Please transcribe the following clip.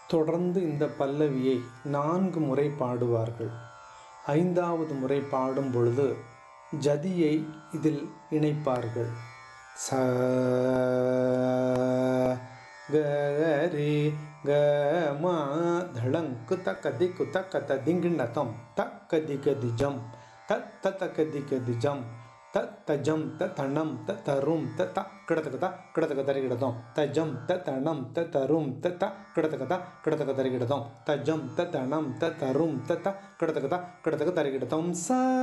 தொடர்ந்து இந்த பல்லவியை நான்கு முறை பாடுவார்கள் ஐந்தாவது முறை பாடும் பொழுது ஜதியை இதில் இணைப்பார்கள் ச கரி க மா தளங்கு தக்கதி குத்தக்கத்த திங்கிண்ணத்தம் தக்கதி கதிஜம் த தக்கதி கதிஜம் த தஜம் த தணம் த தரும் த த கிடத்தக்க த கிடத்தக்க தரிகிடதும் தஜம் த தணம் த தரும் த த கிடத்தக்க த கிடத்தக்க தரிகிடதும் தஜம் த தணம் த தரும் த த கிடத்தக்க த கிடத்தக்க தரிகிடதும் ச